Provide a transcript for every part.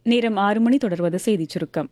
நேரம் ஆறு மணி தொடர்வது செய்திச் சுருக்கம்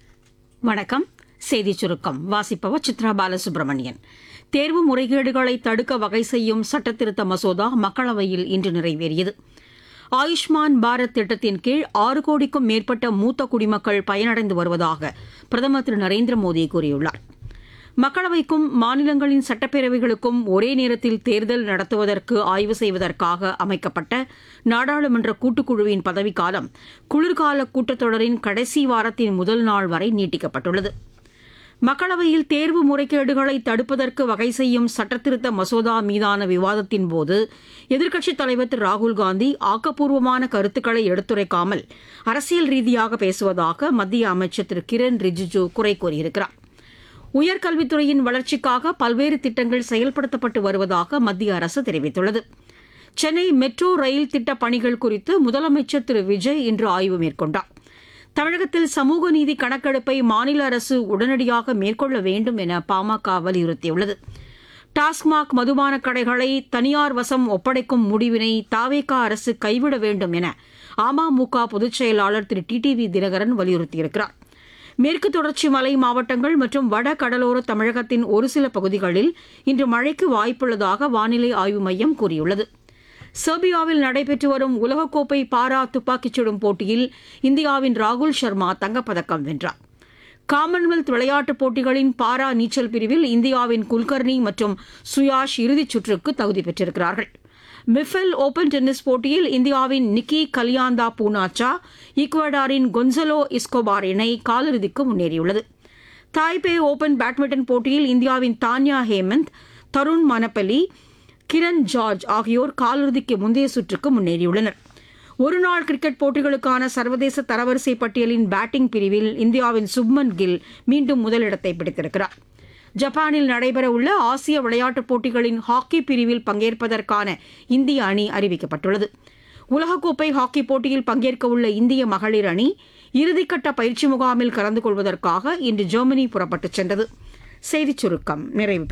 வணக்கம் செய்திச் சுருக்கம் வாசிப்பவர் சித்ரா பாலசுப்ரமணியன் தேர்வு முறைகேடுகளை தடுக்க வகை செய்யும் சட்டத்திருத்த மசோதா மக்களவையில் இன்று நிறைவேறியது ஆயுஷ்மான் பாரத் திட்டத்தின் கீழ் ஆறு கோடிக்கும் மேற்பட்ட மூத்த குடிமக்கள் பயனடைந்து வருவதாக பிரதமர் திரு நரேந்திர மோடி கூறியுள்ளார் மக்களவைக்கும் மாநிலங்களின் சட்டப்பேரவைகளுக்கும் ஒரே நேரத்தில் தேர்தல் நடத்துவதற்கு ஆய்வு செய்வதற்காக அமைக்கப்பட்ட நாடாளுமன்ற கூட்டுக்குழுவின் பதவிக்காலம் குளிர்கால கூட்டத்தொடரின் கடைசி வாரத்தின் முதல் நாள் வரை நீட்டிக்கப்பட்டுள்ளது மக்களவையில் தேர்வு முறைகேடுகளை தடுப்பதற்கு வகை செய்யும் சட்டத்திருத்த மசோதா மீதான விவாதத்தின் போது எதிர்க்கட்சித் தலைவர் திரு ராகுல்காந்தி ஆக்கப்பூர்வமான கருத்துக்களை எடுத்துரைக்காமல் அரசியல் ரீதியாக பேசுவதாக மத்திய அமைச்சர் திரு கிரண் ரிஜிஜு குறை கூறியிருக்கிறார் உயர்கல்வித்துறையின் வளர்ச்சிக்காக பல்வேறு திட்டங்கள் செயல்படுத்தப்பட்டு வருவதாக மத்திய அரசு தெரிவித்துள்ளது சென்னை மெட்ரோ ரயில் திட்ட பணிகள் குறித்து முதலமைச்சர் திரு விஜய் இன்று ஆய்வு மேற்கொண்டார் தமிழகத்தில் சமூக நீதி கணக்கெடுப்பை மாநில அரசு உடனடியாக மேற்கொள்ள வேண்டும் என பாமக வலியுறுத்தியுள்ளது டாஸ்மாக் மதுபான கடைகளை தனியார் வசம் ஒப்படைக்கும் முடிவினை தாவேகா அரசு கைவிட வேண்டும் என அமமுக பொதுச் செயலாளர் திரு டிடிவி தினகரன் வலியுறுத்தியிருக்கிறார் மேற்கு தொடர்ச்சி மலை மாவட்டங்கள் மற்றும் வட கடலோர தமிழகத்தின் ஒரு சில பகுதிகளில் இன்று மழைக்கு வாய்ப்புள்ளதாக வானிலை ஆய்வு மையம் கூறியுள்ளது செர்பியாவில் நடைபெற்று வரும் உலகக்கோப்பை பாரா துப்பாக்கிச் சுடும் போட்டியில் இந்தியாவின் ராகுல் சர்மா தங்கப்பதக்கம் வென்றார் காமன்வெல்த் விளையாட்டுப் போட்டிகளின் பாரா நீச்சல் பிரிவில் இந்தியாவின் குல்கர்னி மற்றும் சுயாஷ் இறுதிச் சுற்றுக்கு தகுதி பெற்றிருக்கிறார்கள் மிஃபெல் ஓபன் டென்னிஸ் போட்டியில் இந்தியாவின் நிக்கி கலியாந்தா பூனாச்சா ஈக்வடாரின் கொன்சலோ இஸ்கோபார் இணை காலிறுதிக்கு முன்னேறியுள்ளது தாய்பே ஓபன் பேட்மிண்டன் போட்டியில் இந்தியாவின் தான்யா ஹேமந்த் தருண் மனப்பலி கிரண் ஜார்ஜ் ஆகியோர் காலிறுதிக்கு முந்தைய சுற்றுக்கு முன்னேறியுள்ளனர் ஒருநாள் கிரிக்கெட் போட்டிகளுக்கான சர்வதேச தரவரிசை பட்டியலின் பேட்டிங் பிரிவில் இந்தியாவின் சுப்மன் கில் மீண்டும் முதலிடத்தை பிடித்திருக்கிறார் ஜப்பானில் நடைபெறவுள்ள ஆசிய விளையாட்டுப் போட்டிகளின் ஹாக்கி பிரிவில் பங்கேற்பதற்கான இந்திய அணி அறிவிக்கப்பட்டுள்ளது உலகக்கோப்பை ஹாக்கி போட்டியில் பங்கேற்கவுள்ள இந்திய மகளிர் அணி இறுதிக்கட்ட பயிற்சி முகாமில் கலந்து கொள்வதற்காக இன்று ஜெர்மனி புறப்பட்டுச் சென்றது செய்திச் சுருக்கம் நிறைவு